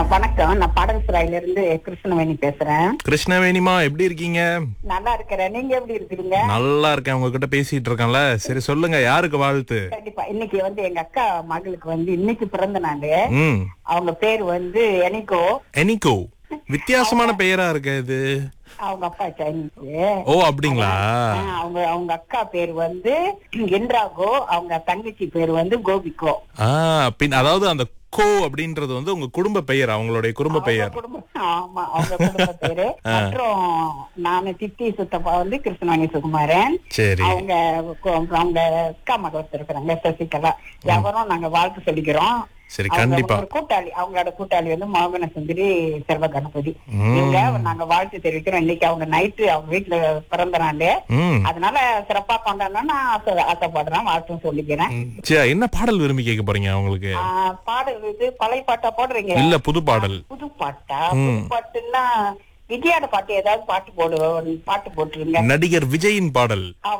வணக்கம் நான் பாடல்சுராயில இருந்து கிருஷ்ணவேணி பேசுறேன் கிருஷ்ணவேணிமா எப்படி இருக்கீங்க நல்லா இருக்கிறேன் நீங்க எப்படி இருக்கிறீங்க நல்லா இருக்கேன் உங்ககிட்ட பேசிட்டு இருக்கேன்ல சரி சொல்லுங்க யாருக்கு வாழ்த்து கண்டிப்பா இன்னைக்கு வந்து எங்க அக்கா மகளுக்கு வந்து இன்னைக்கு பிறந்த நாள் ம் அவங்க பேர் வந்து எனிகோ எனிகோ வித்தியாசமான பெயரா இருக்கு இது அவங்க அப்பா சைனீஸ் ஓ அப்படிங்களா அவங்க அவங்க அக்கா பேர் வந்து என்ராகோ அவங்க தங்கச்சி பேர் வந்து கோபிகோ ஆ பின் அதாவது அந்த கோ அப்படின்றது வந்து உங்க குடும்ப பெயர் அவங்களுடைய குடும்ப அவங்க பெயர் குடும்பம் ஆமா அவங்க குடும்ப பேரு அப்புறம் நானு சித்தி சுத்தப்பா வந்து கிருஷ்ணவாணி சுகுமாரன் சரி அவங்க கு- அவங்க அக்கா மக ஒருத்தர் இருக்கிறாங்க சசிகலா எவரும் நாங்க வாழ்த்து சொல்லிக்கிறோம் சரி அவங்க கண்டிப்பா ஒரு கூட்டாளி அவங்களோட கூட்டாளி வந்து மோகன சுந்தரி செல்வ கணபதி ம். இவங்க நாங்க வாழ்த்து தெரிவிக்கிறோம் இன்னைக்கு அவங்க நைட்டு அவங்க வீட்டுல பிறந்த நாள் ம் அதனால சிறப்பா கொண்டாடணும்னு நான் ஆசை ஆசைப்படுறேன் வாழ்த்தும் சொல்லிக்கிறேன் ம். சரி என்ன பாடல் விரும்பி கேட்க போறீங்க அவங்களுக்கு ஆஹ் பாடல் இது பழைய பாட்டா போடுறீங்க இல்ல புது பாடல் புது பாட்டா புது பாட்டுன்னா விஜயோட பாட்டு ஏதாவது பாட்டு போடு பாட்டு போட்டுருங்க நடிகர் விஜயின் பாடல் ஆ,